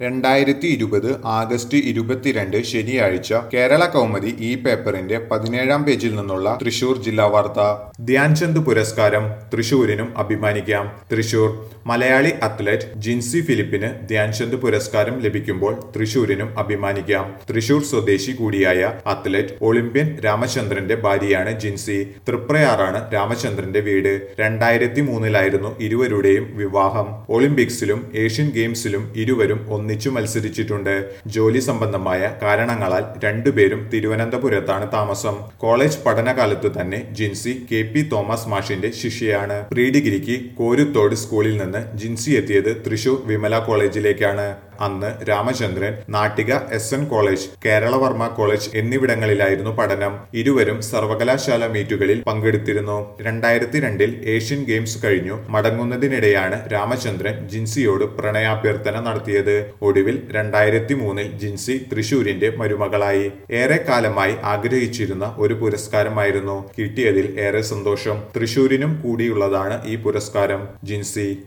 രണ്ടായിരത്തി ഇരുപത് ആഗസ്റ്റ് ഇരുപത്തിരണ്ട് ശനിയാഴ്ച കേരള കൗമുദി ഈ പേപ്പറിന്റെ പതിനേഴാം പേജിൽ നിന്നുള്ള തൃശൂർ ജില്ലാ വാർത്ത ധ്യാൻചന്ദ് പുരസ്കാരം തൃശൂരിനും അഭിമാനിക്കാം തൃശൂർ മലയാളി അത്ലറ്റ് ജിൻസി ഫിലിപ്പിന് ധ്യാൻചന്ദ് പുരസ്കാരം ലഭിക്കുമ്പോൾ തൃശൂരിനും അഭിമാനിക്കാം തൃശൂർ സ്വദേശി കൂടിയായ അത്ലറ്റ് ഒളിമ്പ്യൻ രാമചന്ദ്രന്റെ ഭാര്യയാണ് ജിൻസി തൃപ്രയാറാണ് രാമചന്ദ്രന്റെ വീട് രണ്ടായിരത്തി മൂന്നിലായിരുന്നു ഇരുവരുടെയും വിവാഹം ഒളിമ്പിക്സിലും ഏഷ്യൻ ഗെയിംസിലും ഇരുവരും ഒന്നിച്ചു മത്സരിച്ചിട്ടുണ്ട് ജോലി സംബന്ധമായ കാരണങ്ങളാൽ രണ്ടുപേരും തിരുവനന്തപുരത്താണ് താമസം കോളേജ് പഠനകാലത്തു തന്നെ ജിൻസി കെ പി തോമസ് മാഷിന്റെ ശിഷ്യയാണ് പ്രീ ഡിഗ്രിക്ക് കോരുത്തോട് സ്കൂളിൽ നിന്ന് ജിൻസി എത്തിയത് തൃശൂർ വിമല കോളേജിലേക്കാണ് അന്ന് Ramachandran Nattika S N college Keralavarma college എന്നിവിടങ്ങളിലായിരുന്നു പഠനം ഇരുവരും സർവകലാശാല മീറ്റുകളിൽ പങ്കെടുത്തിരുന്നു രണ്ടായിരത്തി രണ്ടിൽ ഏഷ്യൻ ഗെയിംസ് കഴിഞ്ഞു മടങ്ങുന്നതിനിടെയാണ് രാമചന്ദ്രൻ ജിൻസിയോട് പ്രണയാഭ്യർത്ഥന നടത്തിയത് ഒടുവിൽ രണ്ടായിരത്തി മൂന്നിൽ ജിൻസി തൃശൂരിന്റെ മരുമകളായി ഏറെ കാലമായി ആഗ്രഹിച്ചിരുന്ന ഒരു പുരസ്കാരമായിരുന്നു കിട്ടിയതിൽ ഏറെ സന്തോഷം തൃശൂരിനും കൂടിയുള്ളതാണ് ഈ പുരസ്കാരം ജിൻസി